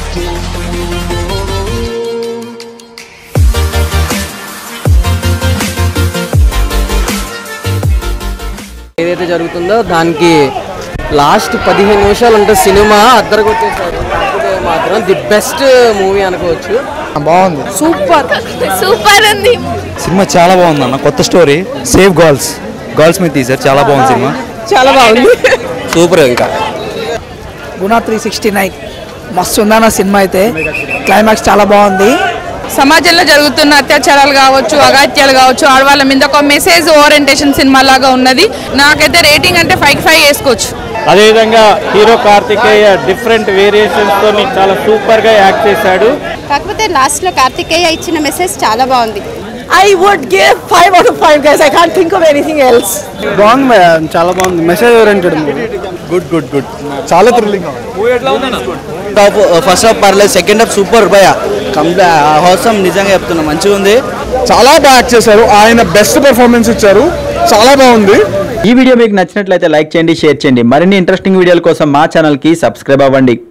ఏదైతే జరుగుతుందో దానికి లాస్ట్ పదిహేను నిమిషాలు ఉంటే సినిమా అద్దరగొట్టేశారు కాకపోతే మాత్రం ది బెస్ట్ మూవీ అనుకోవచ్చు బాగుంది సూపర్ సూపర్ ఉంది సినిమా చాలా బాగుంది అన్న కొత్త స్టోరీ సేవ్ గర్ల్స్ గర్ల్స్ మీద తీశారు చాలా బాగుంది సినిమా చాలా బాగుంది సూపర్ ఇంకా గుణ త్రీ సిక్స్టీ నైన్ మస్తు ఉందన్న సినిమా అయితే క్లైమాక్స్ చాలా బాగుంది సమాజంలో జరుగుతున్న అత్యాచారాలు కావచ్చు అగాత్యాలు కావచ్చు ఆడవాళ్ళ మీద ఒక మెసేజ్ ఓరియంటేషన్ సినిమా లాగా ఉన్నది నాకైతే రేటింగ్ అంటే ఫైవ్ ఫైవ్ వేసుకోవచ్చు అదేవిధంగా హీరో కార్తికేయ డిఫరెంట్ వేరియేషన్స్ తో చాలా సూపర్ గా యాక్ట్ చేశాడు కాకపోతే లాస్ట్ లో కార్తికేయ ఇచ్చిన మెసేజ్ చాలా బాగుంది I would give five out of five guys I can't think of anything else బాగుంది చాలా బాగుంది message oriented good good good చాలా థ్రిల్లింగ్ టాప్ ఫస్ట్ హాఫ్ పర్లేదు సెకండ్ హాఫ్ సూపర్ భయ కంప్లీ హోసం నిజంగా చెప్తున్నా మంచిగా ఉంది చాలా బాగా యాక్ట్ చేశారు ఆయన బెస్ట్ పెర్ఫార్మెన్స్ ఇచ్చారు చాలా బాగుంది ఈ వీడియో మీకు నచ్చినట్లయితే లైక్ చేయండి షేర్ చేయండి మరిన్ని ఇంట్రెస్టింగ్ వీడియోల కోసం మా ఛానల్కి సబ్స్క్రైబ్ అవ్వండి